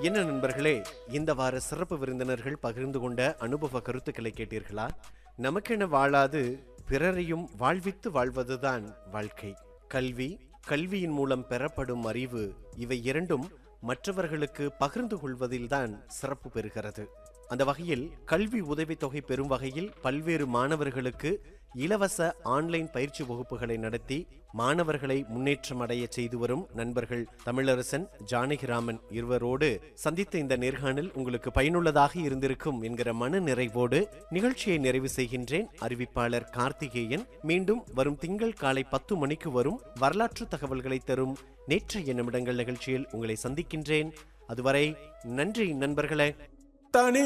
என்ன நண்பர்களே இந்த வார சிறப்பு விருந்தினர்கள் பகிர்ந்து கொண்ட அனுபவ கருத்துக்களை கேட்டீர்களா நமக்கென வாழாது பிறரையும் வாழ்வித்து வாழ்வதுதான் வாழ்க்கை கல்வி கல்வியின் மூலம் பெறப்படும் அறிவு இவை இரண்டும் மற்றவர்களுக்கு பகிர்ந்து கொள்வதில்தான் சிறப்பு பெறுகிறது அந்த வகையில் கல்வி உதவித்தொகை பெறும் வகையில் பல்வேறு மாணவர்களுக்கு இலவச ஆன்லைன் பயிற்சி வகுப்புகளை நடத்தி மாணவர்களை முன்னேற்றம் அடைய செய்து வரும் நண்பர்கள் தமிழரசன் ஜானகிராமன் இருவரோடு சந்தித்த இந்த நேர்காணல் உங்களுக்கு பயனுள்ளதாக இருந்திருக்கும் என்கிற மன நிறைவோடு நிகழ்ச்சியை நிறைவு செய்கின்றேன் அறிவிப்பாளர் கார்த்திகேயன் மீண்டும் வரும் திங்கள் காலை பத்து மணிக்கு வரும் வரலாற்று தகவல்களை தரும் நேற்றைய நிமிடங்கள் நிகழ்ச்சியில் உங்களை சந்திக்கின்றேன் அதுவரை நன்றி நண்பர்களே தனி